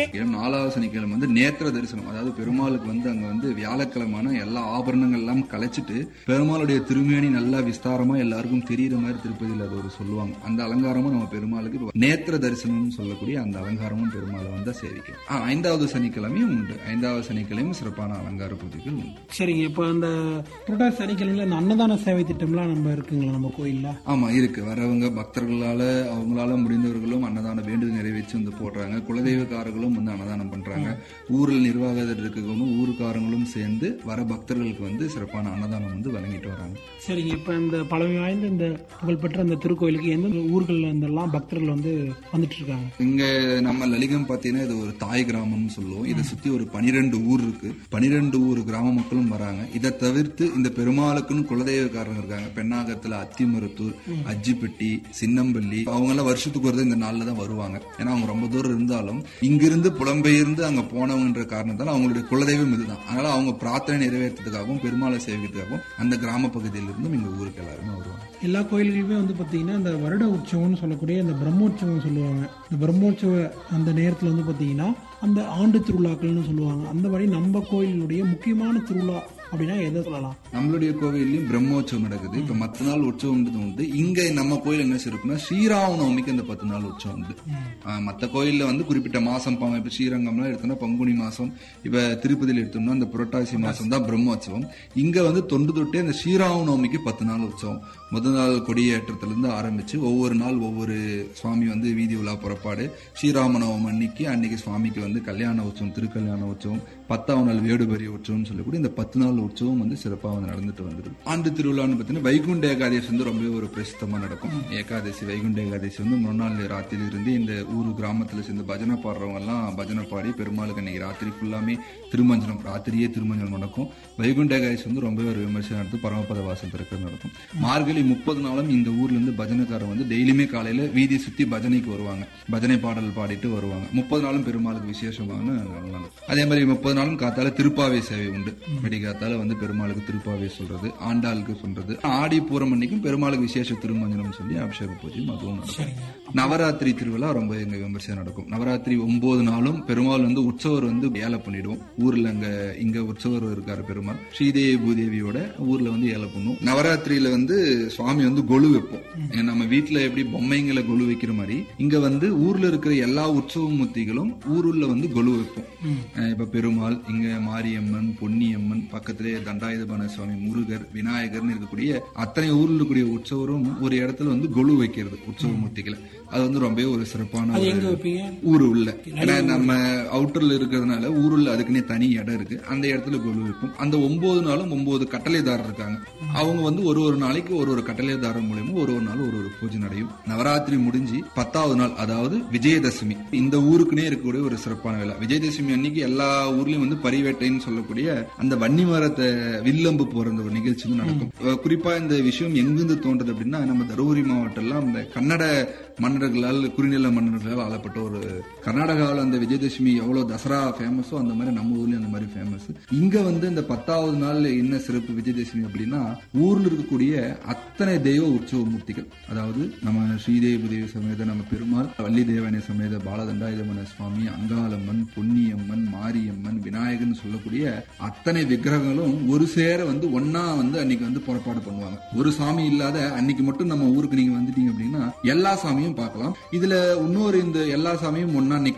ஏன்னா நாலாவது சனிக்கிழமை வந்து நேத்திர தரிசனம் அதாவது பெருமாளுக்கு வந்து அங்க வந்து வியாழக்கிழமான எல்லா ஆபரணங்கள் எல்லாம் கலைச்சிட்டு பெருமாளுடைய திருமேனி நல்லா விஸ்தாரமா எல்லாருக்கும் தெரியுற மாதிரி திருப்பதியில் அது ஒரு சொல்லுவாங்க அந்த அலங்காரமும் நம்ம பெருமாளுக்கு நேத்திர தரிசனம்னு சொல்லக்கூடிய அந்த அலங்காரமும் பெருமாளை வந்து சேவிக்கும் ஆ, ஐந்தாவது சனிக்கிழமையும் உண்டு ஐந்தாவது சனிக்கிழமையும் சிறப்பான அலங்கார பூஜைகள் உண்டு சரிங்க இப்போ அந்த புரட்டாசி சனிக்கிழமையில இந்த அன்னதான சேவை திட்டம்லாம் நம்ம இருக்குங்களா நம்ம கோயில்ல ஆமா இருக்கு வரவங்க பக்தர்களால அவங்களால முடிந்தவர்களும் அன்னதான வேண்டுதல் நிறைவேற்றி வந்து போடுறாங்க குலதெய்வக்காரர்களும் வந்து அன்னதானம் பண்றாங்க ஊரில் நிர்வாகத்தில் இருக்கவங்களும் ஊருக்காரங்களும் சேர்ந்து வர பக்தர்களுக்கு வந்து சிறப்பான அன்னதானம் வந்து வழங்கிட்டு வராங்க சரிங்க இப்போ இந்த பழமை வாய்ந்த இந்த புகழ்பெற்ற இந்த திருக்கோயிலுக்கு எந்தெந்த ஊர்கள்ல இருந்தெல்லாம் பக்தர்கள் வந்து வந்துட்டு இருக்காங்க இங்க நம்ம லலிகம் பாத்தீங்கன்னா இது ஒரு தாய் கிராமம்னு சொல்லுவோம் இதை சுத்தி ஒரு பனிரெண்டு ஊர் இருக்கு பனிரெண்டு ஊர் கிராம மக்களும் வராங்க இதை தவிர்த்து இந்த பெருமாளுக்குன்னு குலதெய்வக்காரங்க இருக்காங்க பெண்ணாகத்துல அத்திமருத்தூர் அஜிப்பட்டி சின்னம்பள்ளி அவங்க எல்லாம் வருஷத்துக்கு ஒரு இந்த நாள்ல தான் வருவாங்க ஏன்னா அவங்க ரொம்ப தூரம் இருந்தாலும் இங்கிருந்து புலம்பெயர்ந்து அங்க போனவங்கன்ற காரணத்தால அவங்களுடைய குலதெய்வம் இதுதான் அதனால அவங்க பிரார்த்தனை நிறைவேற்றத்துக்காகவும் பெருமாளை சேவிக்கிறதுக்காகவும் அந்த கிராம பகுதியிலிருந்தும் இங்க ஊருக்கு எல்லாருமே வருவாங்க எல்லா கோயில்களுமே வந்து பார்த்தீங்கன்னா இந்த வருட உற்சவம்னு சொல்லக்கூடிய இந்த பிரம்மோற்சவம் சொல்லுவாங்க இந்த பிரம்மோற்சவ அந்த நேரத்தில் வந்து பார்த்தீங்கன்னா அந்த ஆண்டு திருவிழாக்கள்னு சொல்லுவாங்க அந்த மாதிரி நம்ம கோயிலுடைய முக்கியமான திருவிழா அப்படின்னா எதை சொல்லலாம் நம்மளுடைய கோவில்லையும் பிரம்மோற்சவம் நடக்குது இப்ப மத்த நாள் உற்சவம்ன்றது உண்டு இங்க நம்ம கோயில் என்ன சிறப்புனா ஸ்ரீராம நவமிக்கு அந்த பத்து நாள் உற்சவம் உண்டு ஆஹ் மத்த கோயில்ல வந்து குறிப்பிட்ட மாசம் பாங்க இப்ப ஸ்ரீரங்கம்லாம் எடுத்தோம்னா பங்குனி மாசம் இப்ப திருப்பதியில் எடுத்தோம்னா அந்த புரட்டாசி மாசம் தான் பிரம்மோற்சவம் இங்க வந்து தொண்டு தொட்டே அந்த ஸ்ரீராம நவமிக்கு பத்து நாள் உற்சவம் முதல் நாள் கொடியேற்றத்துல இருந்து ஆரம்பிச்சு ஒவ்வொரு நாள் ஒவ்வொரு சுவாமி வந்து வீதி உலா புறப்பாடு ஸ்ரீராம நவமி அன்னைக்கு அன்னைக்கு சுவாமிக்கு வந்து கல்யாண உற்சவம் திருக்கல்யாண உற்சவம் பத்தாம் நாள் வேடுபரி உற்சவம் சொல்லக்கூடிய இந்த பத்து நாள் உற்சவம் வந்து சிறப்பாக வந்து நடந்துட்டு வந்துருக்கு ஆண்டு திருவிழான்னு பார்த்தீங்கன்னா வைகுண்ட ஏகாதசி வந்து ரொம்பவே ஒரு பிரசித்தமா நடக்கும் ஏகாதசி வைகுண்ட ஏகாதசி வந்து முன்னாள் ராத்திரில இருந்து இந்த ஊர் கிராமத்துல சேர்ந்து பஜனை பாடுறவங்க எல்லாம் பஜனை பாடி பெருமாளுக்கு அன்னைக்கு ராத்திரி ஃபுல்லாமே திருமஞ்சனம் ராத்திரியே திருமஞ்சனம் நடக்கும் வைகுண்ட ஏகாதசி வந்து ரொம்பவே ஒரு விமர்சனம் நடக்கும் பரமபத வாசல் திறக்கிறது நடக்கும் மார்கழி முப்பது நாளும் இந்த ஊர்ல இருந்து பஜனைக்காரர் வந்து டெய்லியுமே காலையில வீதி சுத்தி பஜனைக்கு வருவாங்க பஜனை பாடல் பாடிட்டு வருவாங்க முப்பது நாளும் பெருமாளுக்கு விசேஷமான நாள் நடக்கும் அதே மாதிரி முப்பது நாளும் காத்தால திருப்பாவை சேவை உண்டு விடிகாத்தால வந்து பெருமாளுக்கு திருப்பாவை சொல்றது ஆண்டாளுக்கு சொல்றது ஆடி பூரம் அன்னைக்கும் பெருமாளுக்கு விசேஷ திருமஞ்சனம் சொல்லி அபிஷேக பூஜையும் அதுவும் நடக்கும் நவராத்திரி திருவிழா ரொம்ப எங்க விமர்சனம் நடக்கும் நவராத்திரி ஒன்பது நாளும் பெருமாள் வந்து உற்சவர் வந்து ஏழை பண்ணிடுவோம் ஊர்ல அங்க இங்க உற்சவர் இருக்காரு பெருமாள் ஸ்ரீதேவி பூதேவியோட ஊர்ல வந்து ஏழை பண்ணுவோம் நவராத்திரியில வந்து சுவாமி வந்து கொலு வைப்போம் ஏன்னா நம்ம வீட்டுல எப்படி பொம்மைங்களை கொலு வைக்கிற மாதிரி இங்க வந்து ஊர்ல இருக்கிற எல்லா உற்சவ மூர்த்திகளும் ஊருள்ள வந்து கொலு வைப்போம் அஹ் இப்ப பெருமாள் இங்க மாரியம்மன் பொன்னியம்மன் பக்கத்திலே தண்டாயுதபாண சுவாமி முருகர் விநாயகர்னு இருக்கக்கூடிய அத்தனை ஊர்ல இருக்கக்கூடிய உற்சவரும் ஒரு இடத்துல வந்து கொலு வைக்கிறது உற்சவ மூர்த்திகளை அது வந்து ரொம்பவே ஒரு சிறப்பான அது ஒரு எங்க வைப்பீங்க ஊரு உள்ள ஏன்னா நம்ம அவுட்டர்ல இருக்கிறதுனால ஊருள்ள அதுக்குன்னே தனி இடம் இருக்கு அந்த இடத்துல கொலு வைப்போம் அந்த ஒன்பது நாளும் ஒன்பது கட்டளைதாரர் இருக்காங்க அவங்க வந்து ஒரு ஒரு நாளைக்கு ஒரு ஒரு கட்டளைதாரர் மூலியமா ஒரு ஒரு நாள் ஒரு ஒரு பூஜை நடையும் நவராத்திரி முடிஞ்சு பத்தாவது நாள் அதாவது விஜயதசமி இந்த ஊருக்குனே இருக்கக்கூடிய ஒரு சிறப்பான விழா விஜயதசமி அன்னைக்கு எல்லா ஊர்லயும் வந்து பரிவேட்டைன்னு சொல்லக்கூடிய அந்த வன்னி மரத்தை வில்லம்பு போற அந்த ஒரு நிகழ்ச்சி வந்து நடக்கும் அஹ் குறிப்பா இந்த விஷயம் எங்கிருந்து தோன்றது அப்படின்னா நம்ம தருமபுரி மாவட்டம் எல்லாம் இந்த கன்னட மன்னர்களால் குறுநில மன்னர்களால் ஆளப்பட்ட ஒரு கர்நாடகாவில் அந்த விஜயதசமி எவ்வளவு தசரா ஃபேமஸோ அந்த மாதிரி நம்ம ஊர்லயும் அந்த மாதிரி ஃபேமஸ் இங்க வந்து இந்த பத்தாவது நாள்ல என்ன சிறப்பு விஜயதசமி அப்படின்னா ஊர்ல இருக்கக்கூடிய அத்தனை தெய்வ உற்சவ மூர்த்திகள் அதாவது நம்ம ஸ்ரீதேவி தேவி சமேத நம்ம பெருமாள் வள்ளி தேவனை சமேத பாலதண்டாயுதமன சுவாமி அங்காளம்மன் பொன்னியம்மன் மாரியம்மன் விநாயகன் சொல்லக்கூடிய அத்தனை விக்கிரகங்களும் ஒரு சேர வந்து ஒன்னா வந்து அன்னைக்கு வந்து புறப்பாடு பண்ணுவாங்க ஒரு சாமி இல்லாத அன்னைக்கு மட்டும் நம்ம ஊருக்கு நீங்க வந்துட்டீங்க அப்படின்னா எல்லா சாமியும் பார்க்கலாம் இதுல இன்னொரு இந்த எல்லா சாமியும் ஒன்னா